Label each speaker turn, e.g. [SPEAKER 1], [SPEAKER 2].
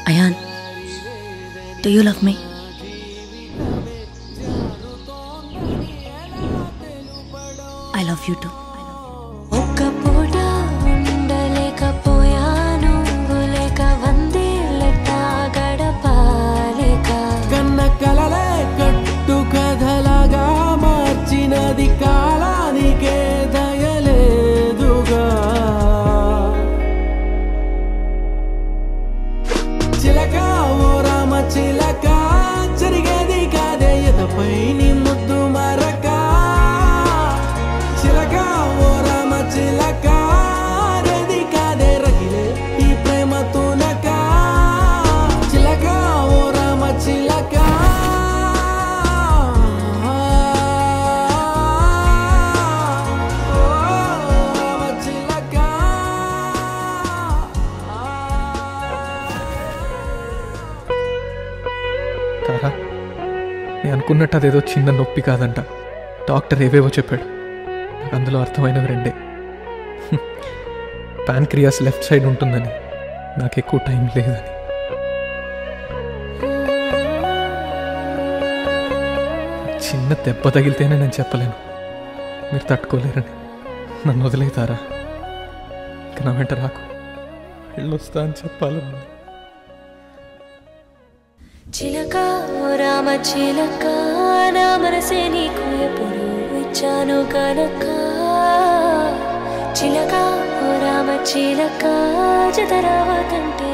[SPEAKER 1] ion do you love me I love you too
[SPEAKER 2] ఒక్క పూట ఉండలేకపోయాను లేక వందేళ్ళట గడపాలేక
[SPEAKER 3] కన్న కలలే కట్టు కథలాగా మార్చినది కాలానికే దయలేదుగా చిలక ఓ రామ చిలక జరిగేది కాదే ఎదపై నీ ముద్దు మరక చిలక ఓ రామ చిలక అరేది కాదే రగిలే ఈ ప్రేమ తునక చిలక ఓ రామ చిలక ఓ రామ చిలక
[SPEAKER 4] తారా నేను అనుకున్నట్టు అదేదో చిన్న నొప్పి కాదంట డాక్టర్ ఏవేవో చెప్పాడు నాకు అందులో అర్థమైనవి రెండే ప్యాన్క్రియాస్ లెఫ్ట్ సైడ్ ఉంటుందని నాకు ఎక్కువ టైం లేదని చిన్న దెబ్బ తగిలితేనే నేను చెప్పలేను మీరు తట్టుకోలేరని నన్ను వదిలేతారా ఇక నా వెంట రాకు వెళ్ళొస్తా అని చెప్పాలన్నా
[SPEAKER 2] చిలక ఓ రామ చిలక నా మనసే నీకు ఎప్పుడు ఇచ్చాను కనుక చిలక ఓ రామ చిలక జతరావతంటే